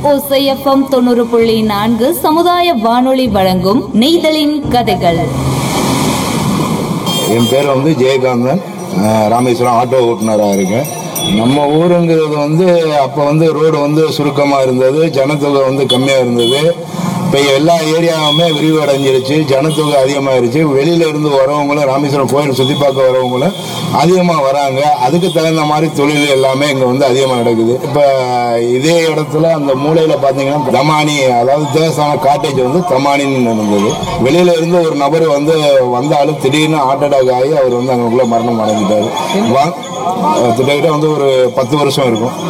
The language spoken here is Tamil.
ஓசைஎஃப்எம் தொண்ணூறு புள்ளி நான்கு சமுதாய வானொலி வழங்கும் நெய்தலின் கதைகள் என் பேர் வந்து ஜெயகாந்தன் அஹ் ராமேஸ்வரம் ஆட்டோ ஓட்டுநராக இருக்கேன் நம்ம ஊருங்கிறது வந்து அப்போ வந்து ரோடு வந்து சுருக்கமாக இருந்தது ஜனத்தொகை வந்து கம்மியாக இருந்தது இப்போ எல்லா ஏரியாவுமே விரிவடைஞ்சிருச்சு ஜனத்தொகை அதிகமாகிருச்சு வெளியில இருந்து வரவங்களும் ராமேஸ்வரம் கோயில் சுற்றி பார்க்க வரவங்களும் அதிகமாக வராங்க அதுக்கு தகுந்த மாதிரி தொழில் எல்லாமே இங்கே வந்து அதிகமாக நடக்குது இப்போ இதே இடத்துல அந்த மூலையில் பார்த்தீங்கன்னா தமானி அதாவது தேவஸ்தான காட்டேஜ் வந்து தமானின்னு இருந்தது வெளியில இருந்து ஒரு நபர் வந்து வந்தாலும் திடீர்னு ஹார்ட் அட்டாக் ஆகி அவர் வந்து அங்கக்குள்ள மரணம் அடைஞ்சிட்டாரு வா- கிட்டத்தட்ட வந்து ஒரு பத்து வருஷம் இருக்கும்